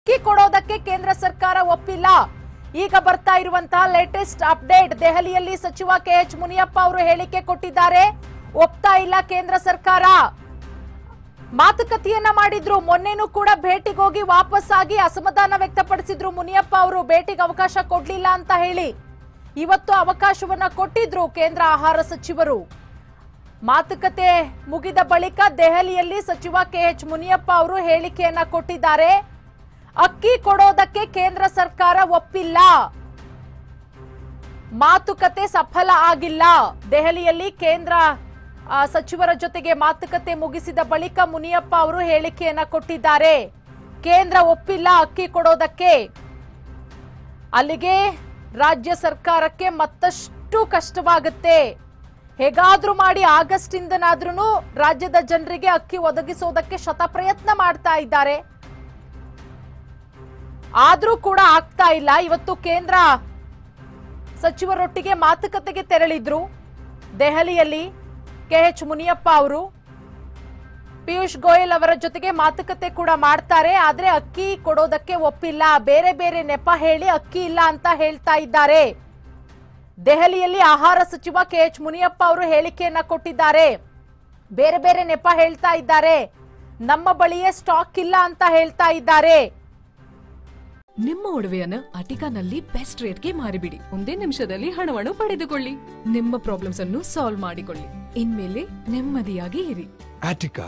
ಅಕ್ಕಿ ಕೊಡೋದಕ್ಕೆ ಕೇಂದ್ರ ಸರ್ಕಾರ ಒಪ್ಪಿಲ್ಲ ಈಗ ಬರ್ತಾ ಇರುವಂತಹ ಲೇಟೆಸ್ಟ್ ಅಪ್ಡೇಟ್ ದೆಹಲಿಯಲ್ಲಿ ಸಚಿವ ಕೆ ಎಚ್ ಮುನಿಯಪ್ಪ ಅವರು ಹೇಳಿಕೆ ಕೊಟ್ಟಿದ್ದಾರೆ ಒಪ್ತಾ ಇಲ್ಲ ಕೇಂದ್ರ ಸರ್ಕಾರ ಮಾತುಕತೆಯನ್ನ ಮಾಡಿದ್ರು ಮೊನ್ನೆನೂ ಕೂಡ ಭೇಟಿಗೆ ಹೋಗಿ ವಾಪಸ್ ಆಗಿ ಅಸಮಾಧಾನ ವ್ಯಕ್ತಪಡಿಸಿದ್ರು ಮುನಿಯಪ್ಪ ಅವರು ಭೇಟಿಗೆ ಅವಕಾಶ ಕೊಡ್ಲಿಲ್ಲ ಅಂತ ಹೇಳಿ ಇವತ್ತು ಅವಕಾಶವನ್ನ ಕೊಟ್ಟಿದ್ರು ಕೇಂದ್ರ ಆಹಾರ ಸಚಿವರು ಮಾತುಕತೆ ಮುಗಿದ ಬಳಿಕ ದೆಹಲಿಯಲ್ಲಿ ಸಚಿವ ಕೆ ಎಚ್ ಮುನಿಯಪ್ಪ ಅವರು ಹೇಳಿಕೆಯನ್ನ ಕೊಟ್ಟಿದ್ದಾರೆ ಅಕ್ಕಿ ಕೊಡೋದಕ್ಕೆ ಕೇಂದ್ರ ಸರ್ಕಾರ ಒಪ್ಪಿಲ್ಲ ಮಾತುಕತೆ ಸಫಲ ಆಗಿಲ್ಲ ದೆಹಲಿಯಲ್ಲಿ ಕೇಂದ್ರ ಆ, ಸಚಿವರ ಜೊತೆಗೆ ಮಾತುಕತೆ ಮುಗಿಸಿದ ಬಳಿಕ ಮುನಿಯಪ್ಪ ಅವರು ಹೇಳಿಕೆಯನ್ನ ಕೊಟ್ಟಿದ್ದಾರೆ ಕೇಂದ್ರ ಒಪ್ಪಿಲ್ಲ ಅಕ್ಕಿ ಕೊಡೋದಕ್ಕೆ ಅಲ್ಲಿಗೆ ರಾಜ್ಯ ಸರ್ಕಾರಕ್ಕೆ ಮತ್ತಷ್ಟು ಕಷ್ಟವಾಗುತ್ತೆ ಹೇಗಾದ್ರೂ ಮಾಡಿ ಆಗಸ್ಟ್ ಇಂದನಾದ್ರೂ ರಾಜ್ಯದ ಜನರಿಗೆ ಅಕ್ಕಿ ಒದಗಿಸೋದಕ್ಕೆ ಶತ ಪ್ರಯತ್ನ ಮಾಡ್ತಾ ಇದ್ದಾರೆ ಆದ್ರೂ ಕೂಡ ಆಗ್ತಾ ಇಲ್ಲ ಇವತ್ತು ಕೇಂದ್ರ ಸಚಿವರೊಟ್ಟಿಗೆ ಮಾತುಕತೆಗೆ ತೆರಳಿದ್ರು ದೆಹಲಿಯಲ್ಲಿ ಕೆಎಚ್ ಮುನಿಯಪ್ಪ ಅವರು ಪಿಯೂಷ್ ಗೋಯಲ್ ಅವರ ಜೊತೆಗೆ ಮಾತುಕತೆ ಕೂಡ ಮಾಡ್ತಾರೆ ಆದ್ರೆ ಅಕ್ಕಿ ಕೊಡೋದಕ್ಕೆ ಒಪ್ಪಿಲ್ಲ ಬೇರೆ ಬೇರೆ ನೆಪ ಹೇಳಿ ಅಕ್ಕಿ ಇಲ್ಲ ಅಂತ ಹೇಳ್ತಾ ಇದ್ದಾರೆ ದೆಹಲಿಯಲ್ಲಿ ಆಹಾರ ಸಚಿವ ಕೆಎಚ್ ಮುನಿಯಪ್ಪ ಅವರು ಹೇಳಿಕೆಯನ್ನ ಕೊಟ್ಟಿದ್ದಾರೆ ಬೇರೆ ಬೇರೆ ನೆಪ ಹೇಳ್ತಾ ಇದ್ದಾರೆ ನಮ್ಮ ಬಳಿಯೇ ಸ್ಟಾಕ್ ಇಲ್ಲ ಅಂತ ಹೇಳ್ತಾ ಇದ್ದಾರೆ ನಿಮ್ಮ ಒಡವೆಯನ್ನ ಅಟಿಕಾನಲ್ಲಿ ಬೆಸ್ಟ್ ರೇಟ್ಗೆ ಮಾರಿಬಿಡಿ ಒಂದೇ ನಿಮಿಷದಲ್ಲಿ ಹಣವನ್ನು ಪಡೆದುಕೊಳ್ಳಿ ನಿಮ್ಮ ಪ್ರಾಬ್ಲಮ್ಸ್ ಅನ್ನು ಸಾಲ್ವ್ ಮಾಡಿಕೊಳ್ಳಿ ಇನ್ಮೇಲೆ ನೆಮ್ಮದಿಯಾಗಿ ಇರಿ Attica.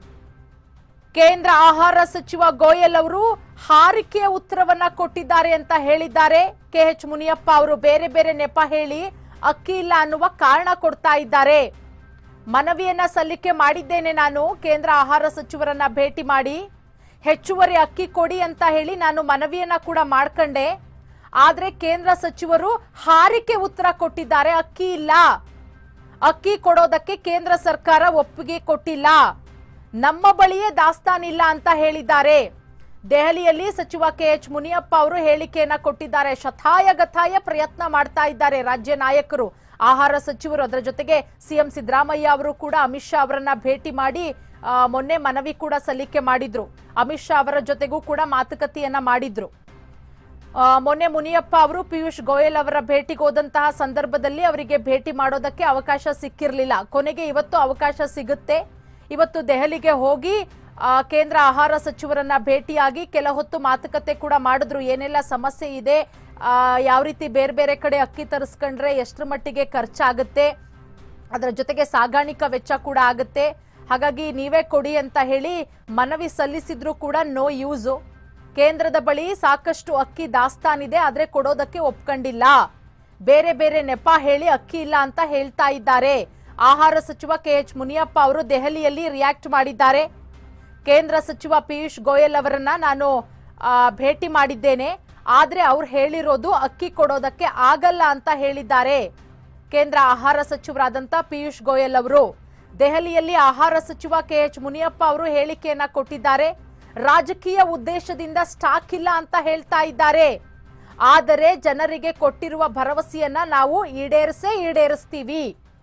ಕೇಂದ್ರ ಆಹಾರ ಸಚಿವ ಗೋಯಲ್ ಅವರು ಹಾರಿಕೆಯ ಉತ್ತರವನ್ನ ಕೊಟ್ಟಿದ್ದಾರೆ ಅಂತ ಹೇಳಿದ್ದಾರೆ ಕೆಎಚ್ ಮುನಿಯಪ್ಪ ಅವರು ಬೇರೆ ಬೇರೆ ನೆಪ ಹೇಳಿ ಅಕ್ಕಿ ಇಲ್ಲ ಅನ್ನುವ ಕಾರಣ ಕೊಡ್ತಾ ಇದ್ದಾರೆ ಮನವಿಯನ್ನ ಸಲ್ಲಿಕೆ ಮಾಡಿದ್ದೇನೆ ನಾನು ಕೇಂದ್ರ ಆಹಾರ ಸಚಿವರನ್ನ ಭೇಟಿ ಮಾಡಿ ಹೆಚ್ಚುವರಿ ಅಕ್ಕಿ ಕೊಡಿ ಅಂತ ಹೇಳಿ ನಾನು ಮನವಿಯನ್ನ ಕೂಡ ಮಾಡ್ಕೊಂಡೆ ಆದ್ರೆ ಕೇಂದ್ರ ಸಚಿವರು ಹಾರಿಕೆ ಉತ್ತರ ಕೊಟ್ಟಿದ್ದಾರೆ ಅಕ್ಕಿ ಇಲ್ಲ ಅಕ್ಕಿ ಕೊಡೋದಕ್ಕೆ ಕೇಂದ್ರ ಸರ್ಕಾರ ಒಪ್ಪಿಗೆ ಕೊಟ್ಟಿಲ್ಲ ನಮ್ಮ ಬಳಿಯೇ ದಾಸ್ತಾನಿಲ್ಲ ಅಂತ ಹೇಳಿದ್ದಾರೆ ದೆಹಲಿಯಲ್ಲಿ ಸಚಿವ ಕೆ ಎಚ್ ಮುನಿಯಪ್ಪ ಅವರು ಹೇಳಿಕೆಯನ್ನ ಕೊಟ್ಟಿದ್ದಾರೆ ಶತಾಯ ಗತಾಯ ಪ್ರಯತ್ನ ಮಾಡ್ತಾ ಇದ್ದಾರೆ ರಾಜ್ಯ ನಾಯಕರು ಆಹಾರ ಸಚಿವರು ಅದರ ಜೊತೆಗೆ ಸಿಎಂ ಸಿದ್ದರಾಮಯ್ಯ ಅವರು ಕೂಡ ಅಮಿತ್ ಶಾ ಅವರನ್ನ ಭೇಟಿ ಮಾಡಿ ಆ, ಮೊನ್ನೆ ಮನವಿ ಕೂಡ ಸಲ್ಲಿಕೆ ಮಾಡಿದ್ರು ಅಮಿತ್ ಶಾ ಅವರ ಜೊತೆಗೂ ಕೂಡ ಮಾತುಕತೆಯನ್ನ ಮಾಡಿದ್ರು ಆ, ಮೊನ್ನೆ ಮುನಿಯಪ್ಪ ಅವರು ಪಿಯೂಷ್ ಗೋಯಲ್ ಅವರ ಭೇಟಿಗೆ ಹೋದಂತಹ ಸಂದರ್ಭದಲ್ಲಿ ಅವರಿಗೆ ಭೇಟಿ ಮಾಡೋದಕ್ಕೆ ಅವಕಾಶ ಸಿಕ್ಕಿರಲಿಲ್ಲ ಕೊನೆಗೆ ಇವತ್ತು ಅವಕಾಶ ಸಿಗುತ್ತೆ ಇವತ್ತು ದೆಹಲಿಗೆ ಹೋಗಿ ಆ, ಕೇಂದ್ರ ಆಹಾರ ಸಚಿವರನ್ನ ಭೇಟಿಯಾಗಿ ಕೆಲ ಹೊತ್ತು ಮಾತುಕತೆ ಕೂಡ ಮಾಡಿದ್ರು ಏನೆಲ್ಲ ಸಮಸ್ಯೆ ಇದೆ ಆ, ಯಾವ ರೀತಿ ಬೇರೆ ಬೇರೆ ಕಡೆ ಅಕ್ಕಿ ತರಿಸ್ಕೊಂಡ್ರೆ ಎಷ್ಟರ ಮಟ್ಟಿಗೆ ಖರ್ಚಾಗುತ್ತೆ ಅದರ ಜೊತೆಗೆ ಸಾಗಾಣಿಕಾ ವೆಚ್ಚ ಕೂಡ ಆಗುತ್ತೆ ಹಾಗಾಗಿ ನೀವೇ ಕೊಡಿ ಅಂತ ಹೇಳಿ ಮನವಿ ಸಲ್ಲಿಸಿದ್ರು ಕೂಡ ನೋ ಯೂಸು ಕೇಂದ್ರದ ಬಳಿ ಸಾಕಷ್ಟು ಅಕ್ಕಿ ದಾಸ್ತಾನಿದೆ ಆದ್ರೆ ಕೊಡೋದಕ್ಕೆ ಒಪ್ಕೊಂಡಿಲ್ಲ ಬೇರೆ ಬೇರೆ ನೆಪ ಹೇಳಿ ಅಕ್ಕಿ ಇಲ್ಲ ಅಂತ ಹೇಳ್ತಾ ಇದ್ದಾರೆ ಆಹಾರ ಸಚಿವ ಕೆ ಎಚ್ ಮುನಿಯಪ್ಪ ಅವರು ದೆಹಲಿಯಲ್ಲಿ ರಿಯಾಕ್ಟ್ ಮಾಡಿದ್ದಾರೆ ಕೇಂದ್ರ ಸಚಿವ ಪಿಯೂಷ್ ಗೋಯಲ್ ಅವರನ್ನ ನಾನು ಆ, ಭೇಟಿ ಮಾಡಿದ್ದೇನೆ ಆದ್ರೆ ಅವ್ರು ಹೇಳಿರೋದು ಅಕ್ಕಿ ಕೊಡೋದಕ್ಕೆ ಆಗಲ್ಲ ಅಂತ ಹೇಳಿದ್ದಾರೆ ಕೇಂದ್ರ ಆಹಾರ ಸಚಿವರಾದಂತ ಪಿಯೂಷ್ ಗೋಯಲ್ ಅವರು ದೆಹಲಿಯಲ್ಲಿ ಆಹಾರ ಸಚಿವ ಕೆ ಎಚ್ ಮುನಿಯಪ್ಪ ಅವರು ಹೇಳಿಕೆಯನ್ನ ಕೊಟ್ಟಿದ್ದಾರೆ ರಾಜಕೀಯ ಉದ್ದೇಶದಿಂದ ಸ್ಟಾಕ್ ಇಲ್ಲ ಅಂತ ಹೇಳ್ತಾ ಇದ್ದಾರೆ ಆದರೆ ಜನರಿಗೆ ಕೊಟ್ಟಿರುವ ಭರವಸೆಯನ್ನ ನಾವು ಈಡೇರಿಸೇ ಈಡೇರಿಸ್ತೀವಿ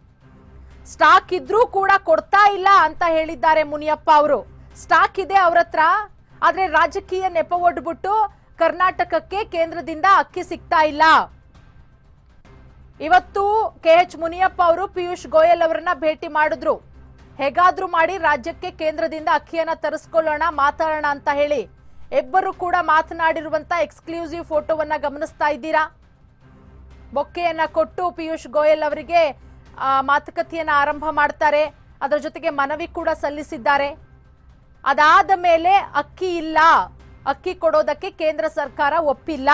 ಸ್ಟಾಕ್ ಇದ್ರೂ ಕೂಡ ಕೊಡ್ತಾ ಇಲ್ಲ ಅಂತ ಹೇಳಿದ್ದಾರೆ ಮುನಿಯಪ್ಪ ಅವರು ಸ್ಟಾಕ್ ಇದೆ ಅವ್ರ ಹತ್ರ ಆದ್ರೆ ರಾಜಕೀಯ ನೆಪ ಒಡ್ಬಿಟ್ಟು ಕರ್ನಾಟಕಕ್ಕೆ ಕೇಂದ್ರದಿಂದ ಅಕ್ಕಿ ಸಿಗ್ತಾ ಇಲ್ಲ ಇವತ್ತು ಕೆ ಎಚ್ ಮುನಿಯಪ್ಪ ಅವರು ಪಿಯೂಷ್ ಗೋಯಲ್ ಅವರನ್ನ ಭೇಟಿ ಮಾಡಿದ್ರು ಹೇಗಾದ್ರೂ ಮಾಡಿ ರಾಜ್ಯಕ್ಕೆ ಕೇಂದ್ರದಿಂದ ಅಕ್ಕಿಯನ್ನ ತರಿಸ್ಕೊಳ್ಳೋಣ ಮಾತಾಡೋಣ ಅಂತ ಹೇಳಿ ಇಬ್ಬರು ಕೂಡ ಮಾತನಾಡಿರುವಂತ ಎಕ್ಸ್ಕ್ಲೂಸಿವ್ ಫೋಟೋವನ್ನ ಗಮನಿಸ್ತಾ ಇದ್ದೀರಾ ಬೊಕ್ಕೆಯನ್ನ ಕೊಟ್ಟು ಪಿಯೂಷ್ ಗೋಯಲ್ ಅವರಿಗೆ ಆ, ಮಾತುಕತೆಯನ್ನ ಆರಂಭ ಮಾಡ್ತಾರೆ ಅದರ ಜೊತೆಗೆ ಮನವಿ ಕೂಡ ಸಲ್ಲಿಸಿದ್ದಾರೆ ಅದಾದ ಮೇಲೆ ಅಕ್ಕಿ ಇಲ್ಲ ಅಕ್ಕಿ ಕೊಡೋದಕ್ಕೆ ಕೇಂದ್ರ ಸರ್ಕಾರ ಒಪ್ಪಿಲ್ಲ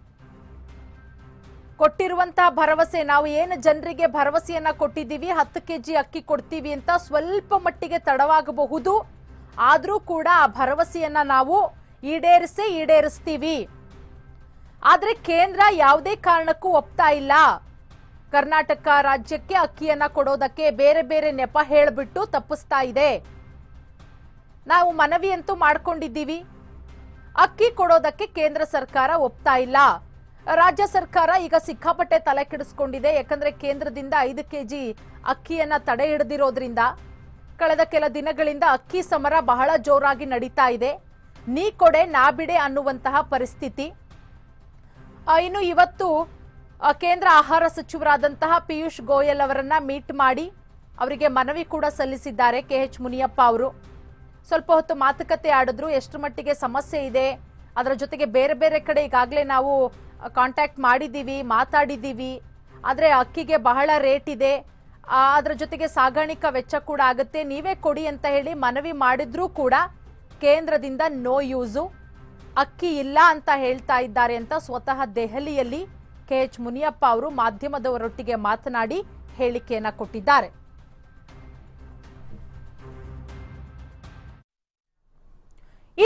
ಕೊಟ್ಟಿರುವಂತಹ ಭರವಸೆ ನಾವು ಏನು ಜನರಿಗೆ ಭರವಸೆಯನ್ನ ಕೊಟ್ಟಿದ್ದೀವಿ ಹತ್ತು ಕೆಜಿ ಅಕ್ಕಿ ಕೊಡ್ತೀವಿ ಅಂತ ಸ್ವಲ್ಪ ಮಟ್ಟಿಗೆ ತಡವಾಗಬಹುದು ಆದ್ರೂ ಕೂಡ ಆ ಭರವಸೆಯನ್ನ ನಾವು ಈಡೇರಿಸೇ ಈಡೇರಿಸ್ತೀವಿ ಆದ್ರೆ ಕೇಂದ್ರ ಯಾವುದೇ ಕಾರಣಕ್ಕೂ ಒಪ್ತಾ ಇಲ್ಲ ಕರ್ನಾಟಕ ರಾಜ್ಯಕ್ಕೆ ಅಕ್ಕಿಯನ್ನ ಕೊಡೋದಕ್ಕೆ ಬೇರೆ ಬೇರೆ ನೆಪ ಹೇಳ್ಬಿಟ್ಟು ತಪ್ಪಿಸ್ತಾ ಇದೆ ನಾವು ಮನವಿ ಅಂತೂ ಮಾಡ್ಕೊಂಡಿದ್ದೀವಿ ಅಕ್ಕಿ ಕೊಡೋದಕ್ಕೆ ಕೇಂದ್ರ ಸರ್ಕಾರ ಒಪ್ತಾ ಇಲ್ಲ ರಾಜ್ಯ ಸರ್ಕಾರ ಈಗ ಸಿಕ್ಕಾಪಟ್ಟೆ ತಲೆ ಕೆಡಿಸ್ಕೊಂಡಿದೆ ಯಾಕಂದ್ರೆ ಕೇಂದ್ರದಿಂದ ಐದು ಕೆಜಿ ಅಕ್ಕಿಯನ್ನ ತಡೆ ಹಿಡಿದಿರೋದ್ರಿಂದ ಕಳೆದ ಕೆಲ ದಿನಗಳಿಂದ ಅಕ್ಕಿ ಸಮರ ಬಹಳ ಜೋರಾಗಿ ನಡೀತಾ ಇದೆ ನೀ ಕೊಡೆ ನಾ ಬಿಡೆ ಅನ್ನುವಂತಹ ಪರಿಸ್ಥಿತಿ ಆ, ಇನ್ನು ಇವತ್ತು ಆ, ಕೇಂದ್ರ ಆಹಾರ ಸಚಿವರಾದಂತಹ ಪಿಯೂಷ್ ಗೋಯಲ್ ಅವರನ್ನ ಮೀಟ್ ಮಾಡಿ ಅವರಿಗೆ ಮನವಿ ಕೂಡ ಸಲ್ಲಿಸಿದ್ದಾರೆ ಕೆ ಎಚ್ ಮುನಿಯಪ್ಪ ಅವರು ಸ್ವಲ್ಪ ಹೊತ್ತು ಮಾತುಕತೆ ಆಡಿದ್ರು ಎಷ್ಟು ಮಟ್ಟಿಗೆ ಸಮಸ್ಯೆ ಇದೆ ಅದರ ಜೊತೆಗೆ ಬೇರೆ ಬೇರೆ ಕಡೆ ಈಗಾಗಲೇ ನಾವು ಕಾಂಟ್ಯಾಕ್ಟ್ ಮಾಡಿದ್ದೀವಿ ಮಾತಾಡಿದ್ದೀವಿ ಆದರೆ ಅಕ್ಕಿಗೆ ಬಹಳ ರೇಟ್ ಇದೆ ಆ, ಅದರ ಜೊತೆಗೆ ಸಾಗಾಣಿಕಾ ವೆಚ್ಚ ಕೂಡ ಆಗುತ್ತೆ ನೀವೇ ಕೊಡಿ ಅಂತ ಹೇಳಿ ಮನವಿ ಮಾಡಿದ್ರೂ ಕೂಡ ಕೇಂದ್ರದಿಂದ ನೋ ಯೂಸು ಅಕ್ಕಿ ಇಲ್ಲ ಅಂತ ಹೇಳ್ತಾ ಇದ್ದಾರೆ ಅಂತ ಸ್ವತಃ ದೆಹಲಿಯಲ್ಲಿ ಕೆ ಎಚ್ ಮುನಿಯಪ್ಪ ಅವರು ಮಾಧ್ಯಮದವರೊಟ್ಟಿಗೆ ಮಾತನಾಡಿ ಹೇಳಿಕೆಯನ್ನ ಕೊಟ್ಟಿದ್ದಾರೆ